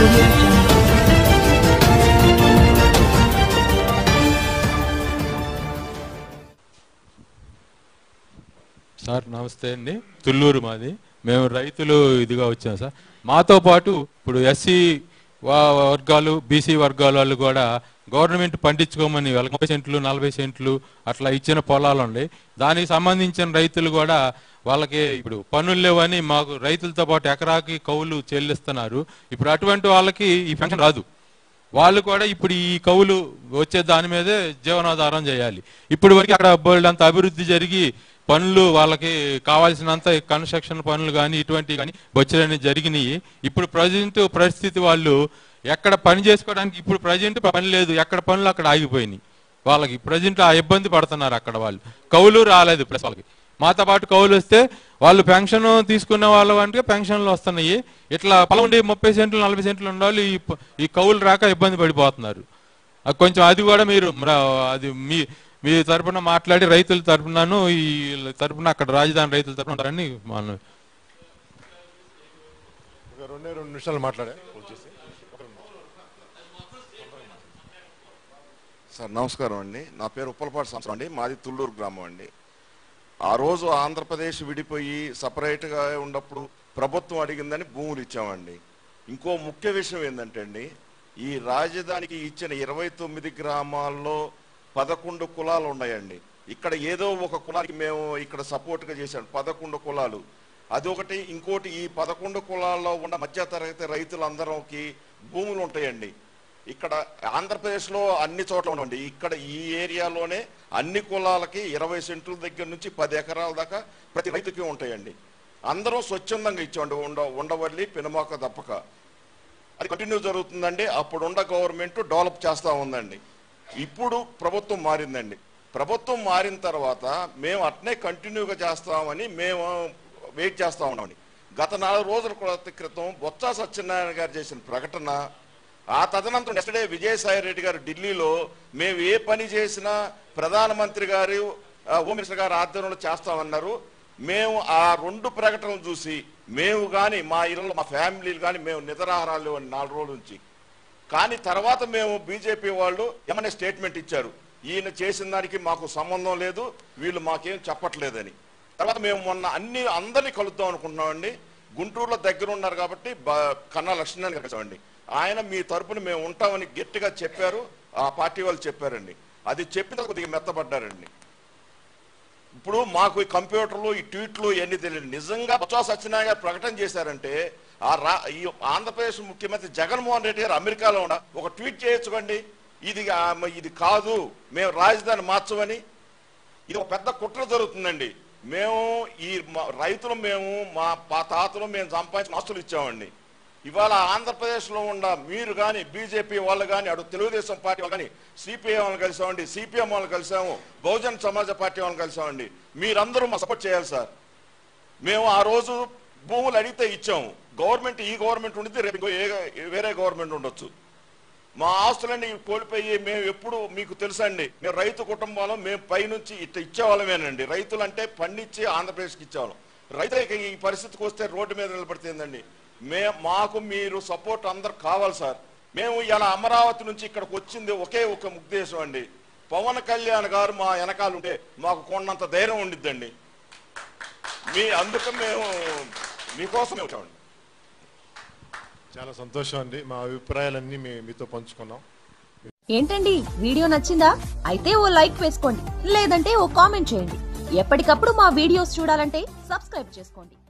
audio jungle. Sir నమస్తే అండి తుళ్ళూరు మాది మేము రైతులు ఇదిగా వచ్చాం సార్ మాతో పాటు ఇప్పుడు ఎస్సీ వర్గాలు బీసీ వర్గాల వాళ్ళు కూడా గవర్నమెంట్ పండించుకోమని వాళ్ళకి ముప్పై సెంట్లు నలభై సెంట్లు అట్లా ఇచ్చిన పొలాలు ఉన్నాయి దానికి సంబంధించిన రైతులు కూడా వాళ్ళకి ఇప్పుడు పన్నులు లేవని మాకు రైతులతో పాటు ఎకరాకి కౌలు చెల్లిస్తున్నారు ఇప్పుడు అటువంటి వాళ్ళకి ఈ పెన్షన్ రాదు వాళ్ళు కూడా ఇప్పుడు ఈ కవులు వచ్చే దాని మీదే జీవనాధారం చేయాలి ఇప్పుడు వరకు అక్కడ బోల్డ్ అంత అభివృద్ధి జరిగి పనులు వాళ్ళకి కావాల్సినంత కన్స్ట్రక్షన్ పనులు కానీ ఇటువంటి కానీ బొచ్చలని జరిగినాయి ఇప్పుడు ప్రజెంట్ పరిస్థితి వాళ్ళు ఎక్కడ పని చేసుకోవడానికి ఇప్పుడు ప్రజెంట్ పని లేదు ఎక్కడ పనులు అక్కడ ఆగిపోయినాయి వాళ్ళకి ప్రజెంట్ ఆ ఇబ్బంది పడుతున్నారు అక్కడ వాళ్ళు కవులు రాలేదు ప్లస్ వాళ్ళకి మాతో పాటు కవులు వస్తే వాళ్ళు పెన్షన్ తీసుకునే వాళ్ళ అంటే పెన్షన్లు వస్తున్నాయి ఇట్లా పదకొండు ముప్పై సెంట్లు నలభై సెంట్లు ఉండాలి ఈ ప- ఈ కవులు రాక ఇబ్బంది పడిపోతున్నారు అది కొంచెం అది కూడా మీరు మ్ర- అది మీ మీ తరపున మాట్లాడి రైతుల తరపునను ఈ తరపున అక్కడ రాజధాని రైతుల తరపున ఉంటారని మనం ఒక రెండే రెండు నిమిషాలు మాట్లాడా వచ్చేసి సార్ నమస్కారం అండి నా పేరు ఉప్పలపాటి సంవత్సరం అండి మాది తుళ్ళూరు గ్రామం అండి ఆ రోజు ఆంధ్రప్రదేశ్ విడిపోయి సపరేట్గా ఉన్నప్పుడు ప్రభుత్వం అడిగిందని భూములు ఇచ్చామండి ఇంకో ముఖ్య విషయం ఏంటంటే అండి ఈ రాజధానికి ఇచ్చిన ఇరవై తొమ్మిది గ్రామాల్లో పదకొండు కులాలు ఉన్నాయండి ఇక్కడ ఏదో ఒక కులానికి మేము ఇక్కడ సపోర్ట్గా చేశాం పదకొండు కులాలు అదొకటి ఇంకోటి ఈ పదకొండు కులాల్లో ఉన్న మధ్యతరగతి రైతులందరికి భూములు ఉంటాయండి ఇక్కడ ఆంధ్రప్రదేశ్లో అన్ని చోట్ల ఉండండి ఇక్కడ ఈ ఏరియాలోనే అన్ని కులాలకి ఇరవై సెంట్ల దగ్గర నుంచి పది ఎకరాల దాకా ప్రతి రైతుకి ఉంటాయండి అందరం స్వచ్ఛందంగా ఇచ్చామండి ఉండ ఉండవల్లి పినమాక తప్పక అది కంటిన్యూ జరుగుతుందండి అప్పుడున్న గవర్నమెంట్ డెవలప్ చేస్తూ ఉందండి ఇప్పుడు ప్రభుత్వం మారిందండి ప్రభుత్వం మారిన తర్వాత మేము అట్నే కంటిన్యూగా చేస్తామని మేము వెయిట్ చేస్తా ఉన్నామండి గత నాలుగు రోజుల క్రిత- క్రితం బొత్స సత్యనారాయణ గారు చేసిన ప్రకటన ఆ తదనంతరం నెక్స్ట్ డే విజయసాయి రెడ్డి గారు ఢిల్లీలో మేము ఏ పని చేసినా ప్రధానమంత్రి గారు ఆ, హోమ్ మినిస్టర్ గారు ఆధ్వర్యంలో చేస్తామన్నారు మేము ఆ రెండు ప్రకటనలు చూసి మేము కానీ మా ఇళ్ళలో మా ఫ్యామిలీలు కానీ మేము నిద్రాహారాలు లేవని నాలుగు రోజుల నుంచి కానీ తర్వాత మేము బీజేపీ వాళ్ళు ఏమనే స్టేట్మెంట్ ఇచ్చారు ఈయన చేసిన దానికి మాకు సంబంధం లేదు వీళ్ళు మాకేం చెప్పట్లేదని తర్వాత మేము మొన్న అన్ని అందరినీ కలుద్దాం అనుకుంటున్నామండి గుంటూరులో దగ్గర ఉన్నారు కాబట్టి బ- కన్నా లక్ష్మణ్ గారు కలిసామండి ఆయన మీ తరపున మేము ఉంటామని గట్టిగా చెప్పారు ఆ పార్టీ వాళ్ళు చెప్పారండి అది చెప్పిన తర్వాత కొద్దిగా మెత్తపడ్డారండి ఇప్పుడు మాకు ఈ కంప్యూటర్లు ఈ ట్వీట్లు ఇవన్నీ తెలియదు నిజంగా బొత్స సత్యనారాయణ గారు ప్రకటన చేశారంటే ఆ రా ఈ ఆంధ్రప్రదేశ్ ముఖ్యమంత్రి జగన్మోహన్ రెడ్డి గారు అమెరికాలో ఉన్న ఒక ట్వీట్ చేయొచ్చుకోండి ఇది ఆ, మ- ఇది కాదు మేము రాజధాని మార్చమని ఇది ఒక పెద్ద కుట్ర జరుగుతుందండి మేము ఈ మ- రైతులు మేము మా మా తాతలు మేము సంపాదించిన ఆస్తులు ఇచ్చామండి ఇవాళ ఆంధ్రప్రదేశ్లో ఉన్న మీరు కానీ బీజేపీ వాళ్ళు కానీ అటు తెలుగుదేశం పార్టీ వాళ్ళు కానీ సిపిఐ వాళ్ళని కలిసామండి సిపిఎం వాళ్ళని కలిసాము బహుజన్ సమాజ పార్టీ వాళ్ళని కలిసామండి మీరందరూ మా సపోర్ట్ చేయాలి సార్ మేము ఆ రోజు భూములు అడిగితే ఇచ్చాము గవర్నమెంట్ ఈ గవర్నమెంట్ ఉండితే రేపు ఇంకో ఏ వేరే గవర్నమెంట్ ఉండొచ్చు మా ఆస్తులన్నీ కోల్పోయి మేము ఎప్పుడు మీకు తెలుసండి మేము రైతు కుటుంబాలు మేము పైనుంచి ఇట్లా ఇచ్చేవాళ్ళమేనండి రైతులు అంటే పండించి ఆంధ్రప్రదేశ్కి ఇచ్చేవాళ్ళం రైతులకి ఈ పరిస్థితికి వస్తే రోడ్డు మీద నిలబడుతుందండి మే మాకు మీరు సపోర్ట్ అందరు కావాలి సార్ మేము ఇలా అమరావతి నుంచి ఇక్కడికి వచ్చింది ఒకే ఒక ఉద్దేశం అండి పవన్ కళ్యాణ్ గారు మా వెనకాల ఉంటే మాకు కొన్నంత ధైర్యం ఉండిద్దండి మీ అందుకు మేము మీకోసమే వచ్చామండి చాలా సంతోషం అండి మా అభిప్రాయాలన్నీ మీ మీతో పంచుకున్నాం ఏంటండి వీడియో నచ్చిందా అయితే ఓ లైక్ వేసుకోండి లేదంటే ఓ కామెంట్ చేయండి ఎప్పటికప్పుడు మా వీడియోస్ చూడాలంటే సబ్స్క్రైబ్ చేసుకోండి